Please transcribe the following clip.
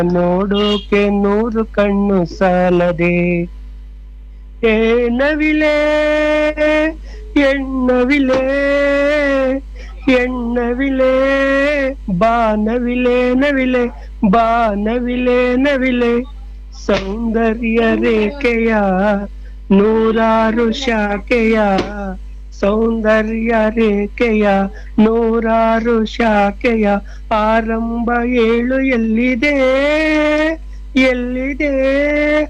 ನೋಡೋಕೆ ನೂರು ಕಣ್ಣು ಸಾಲದೆ ಏನವಿಲೆ ಎಣ್ಣವಿಲೆ ಎಣ್ಣವಿಲೆ ಬಾನವಿಲೆ ನವಿಲೆ ಬಾನವಿಲೆ ನವಿಲೆ ಸೌಂದರ್ಯ ರೇಖೆಯ ನೂರಾರು ಶಾಖೆಯ ಸೌಂದರ್ಯ ರೇಖೆಯ ನೂರಾರು ಶಾಖೆಯ ಆರಂಭ ಏಳು ಎಲ್ಲಿದೆ ಎಲ್ಲಿದೆ